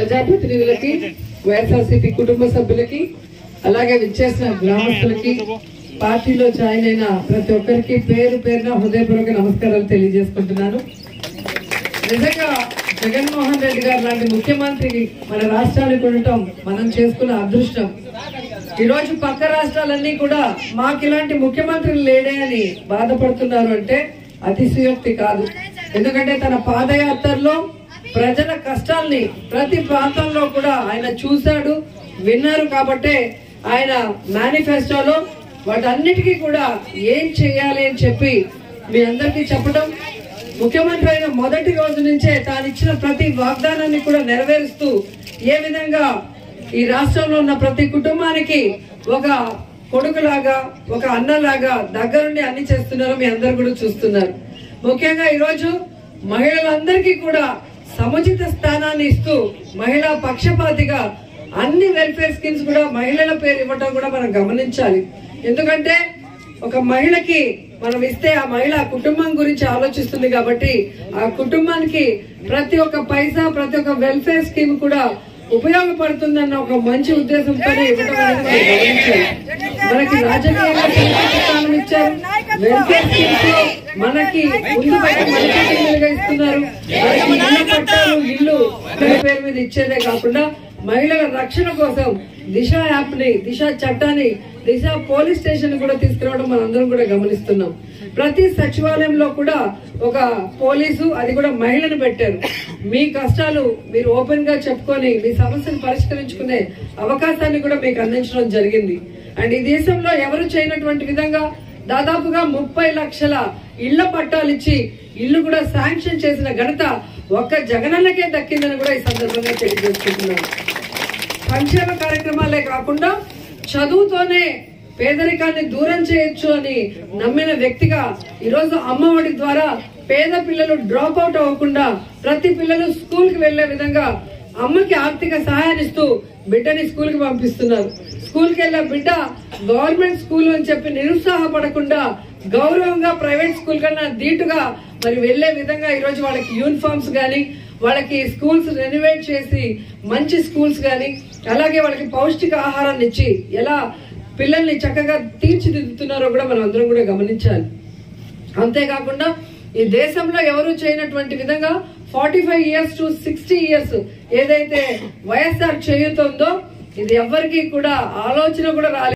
ప్రజాప్రతినిధులకి వైఎస్ఆర్సీపీ కుటుంబ సభ్యులకి అలాగే విచ్చేసిన గ్రామస్తులకి పార్టీలో జాయిన్ అయిన ప్రతి ఒక్కరికి పేరు పేరున హృదయపూర్వక నమస్కారాలు తెలియజేసుకుంటున్నాను నిజంగా జగన్మోహన్ రెడ్డి గారు లాంటి ముఖ్యమంత్రి మన రాష్ట్రానికి ఉండటం మనం చేసుకున్న అదృష్టం ఈ రోజు పక్క రాష్ట్రాలన్నీ కూడా మాకు ఇలాంటి ముఖ్యమంత్రులు లేడే అని బాధపడుతున్నారు అంటే అతిశయోక్తి కాదు ఎందుకంటే తన పాదయాత్రలో ప్రజల కష్టాల్ని ప్రతి ప్రాంతంలో కూడా ఆయన చూశాడు విన్నారు కాబట్టే ఆయన మేనిఫెస్టోలో వాటన్నిటికీ కూడా ఏం చేయాలి అని చెప్పి మీ అందరికీ చెప్పడం ముఖ్యమంత్రి అయిన మొదటి రోజు నుంచే తాను ఇచ్చిన ప్రతి వాగ్దానాన్ని కూడా నెరవేరుస్తూ ఏ విధంగా ఈ రాష్ట్రంలో ఉన్న ప్రతి కుటుంబానికి ఒక కొడుకులాగా ఒక అన్నలాగా దగ్గరుండి అన్ని చేస్తున్నారో మీ అందరు కూడా చూస్తున్నారు ముఖ్యంగా ఈరోజు మహిళలందరికీ కూడా సముచిత స్థానాన్ని ఇస్తూ మహిళా పక్షపాతిగా అన్ని వెల్ఫేర్ స్కీమ్స్ కూడా మహిళల పేరు ఇవ్వటం కూడా మనం గమనించాలి ఎందుకంటే ఒక మహిళకి మనం ఇస్తే ఆ మహిళ ఆ కుటుంబం గురించి ఆలోచిస్తుంది కాబట్టి ఆ కుటుంబానికి ప్రతి ఒక్క పైసా ప్రతి ఒక్క వెల్ఫేర్ స్కీమ్ కూడా ఉపయోగపడుతుందన్న ఒక మంచి ఉద్దేశంతో ఇవ్వడం అనేది మనం గమనించాలి మనకి రాజకీయంగా సముచిత స్థానం ఇచ్చారు వెల్ఫేర్ స్కీమ్స్ లో మనకి ముందు పెట్టి మనకి ఇల్లుగా ఇస్తున్నారు మనకి ఇళ్ళ పట్టాలు ఇల్లు ఒకరి పేరు మీద ఇచ్చేదే కాకుండా మహిళల రక్షణ కోసం దిశ యాప్ ని దిశ చట్టాన్ని దిశ పోలీస్ స్టేషన్ కూడా తీసుకురావడం మనందరం కూడా గమనిస్తున్నాం ప్రతి సచివాలయంలో కూడా ఒక పోలీసు అది కూడా మహిళను పెట్టారు మీ కష్టాలు మీరు ఓపెన్ గా చెప్పుకొని మీ సమస్యను పరిష్కరించుకునే అవకాశాన్ని కూడా మీకు అందించడం జరిగింది అండ్ ఈ దేశంలో ఎవరు చేయనటువంటి విధంగా దాదాపుగా ముప్పై లక్షల ఇళ్ల పట్టాలు ఇచ్చి ఇల్లు కూడా శాంక్షన్ చేసిన ఘనత ఒక్క జగనన్నకే దక్కిందని కూడా ఈ సందర్భంగా తెలియజేసుకుంటున్నాను సంక్షేమ కార్యక్రమాలే కాకుండా చదువుతోనే పేదరికాన్ని దూరం చేయొచ్చు అని నమ్మిన వ్యక్తిగా ఈరోజు అమ్మఒడి ద్వారా పేద పిల్లలు డ్రాప్ అవుట్ అవ్వకుండా ప్రతి పిల్లలు స్కూల్ కి వెళ్లే విధంగా అమ్మకి ఆర్థిక సహాయాన్ని ఇస్తూ బిడ్డని స్కూల్ కి పంపిస్తున్నారు స్కూల్ కి వెళ్ళే బిడ్డ గవర్నమెంట్ స్కూల్ అని చెప్పి నిరుత్సాహపడకుండా గౌరవంగా ప్రైవేట్ స్కూల్ కన్నా ధీటుగా మరి వెళ్లే విధంగా ఈ రోజు వాళ్ళకి యూనిఫామ్స్ గాని వాళ్ళకి స్కూల్స్ రెనోవేట్ చేసి మంచి స్కూల్స్ గాని అలాగే వాళ్ళకి పౌష్టిక ఆహారాన్ని ఇచ్చి ఎలా పిల్లల్ని చక్కగా తీర్చిదిద్దుతున్నారో కూడా మనం అందరం కూడా గమనించాలి అంతేకాకుండా ఈ దేశంలో ఎవరు చేయనటువంటి విధంగా forty five years to sixty years ఏదైతే వైఎస్ఆర్ చేయుతుందో ఇది ఎవ్వరికీ కూడా ఆలోచన కూడా రాలేదు